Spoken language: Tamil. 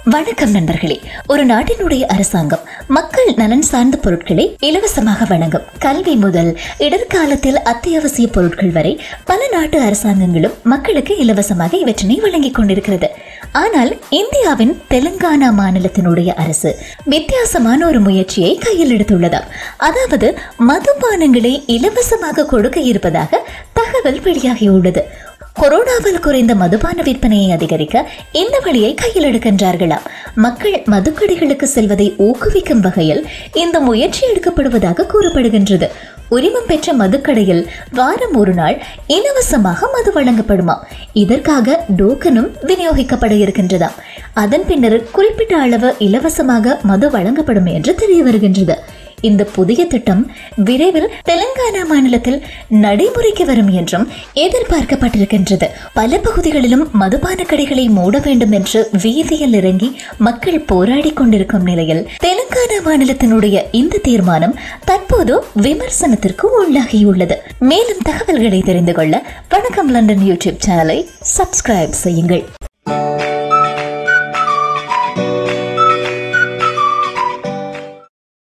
வணக்கம் நண்பர்களே ஒரு நாட்டினுடைய அரசாங்கம் மக்கள் நலன் சார்ந்த பொருட்களை இலவசமாக வழங்கும் கல்வி முதல் இடர்காலத்தில் அத்தியாவசிய பொருட்கள் வரை பல நாட்டு அரசாங்கங்களும் மக்களுக்கு இலவசமாக இவற்றினை வழங்கிக் கொண்டிருக்கிறது ஆனால் இந்தியாவின் தெலுங்கானா மாநிலத்தினுடைய அரசு வித்தியாசமான ஒரு முயற்சியை கையில் எடுத்துள்ளதாம் அதாவது மதுபானங்களை இலவசமாக கொடுக்க இருப்பதாக தகவல் வெளியாகியுள்ளது கொரோனாவில் குறைந்த மதுபான விற்பனையை அதிகரிக்க இந்த வழியை கையில் எடுக்கின்றார்களாம் மக்கள் மதுக்கடைகளுக்கு செல்வதை ஊக்குவிக்கும் வகையில் இந்த முயற்சி எடுக்கப்படுவதாக கூறப்படுகின்றது உரிமம் பெற்ற மதுக்கடையில் வாரம் ஒரு நாள் இலவசமாக மது வழங்கப்படுமாம் இதற்காக டோக்கனும் விநியோகிக்கப்பட இருக்கின்றதாம் அதன் பின்னர் குறிப்பிட்ட அளவு இலவசமாக மது வழங்கப்படும் என்று தெரிய வருகின்றது இந்த புதிய திட்டம் விரைவில் தெலுங்கானா மாநிலத்தில் நடைமுறைக்கு வரும் என்றும் எதிர்பார்க்கப்பட்டிருக்கின்றது பல பகுதிகளிலும் மதுபான கடைகளை மூட வேண்டும் என்று வீதியில் இறங்கி மக்கள் போராடி கொண்டிருக்கும் நிலையில் தெலுங்கானா மாநிலத்தினுடைய இந்த தீர்மானம் தற்போது விமர்சனத்திற்கு உள்ளாகியுள்ளது மேலும் தகவல்களை தெரிந்து கொள்ள வணக்கம் லண்டன் யூடியூப் சேனலை சப்ஸ்கிரைப் செய்யுங்கள்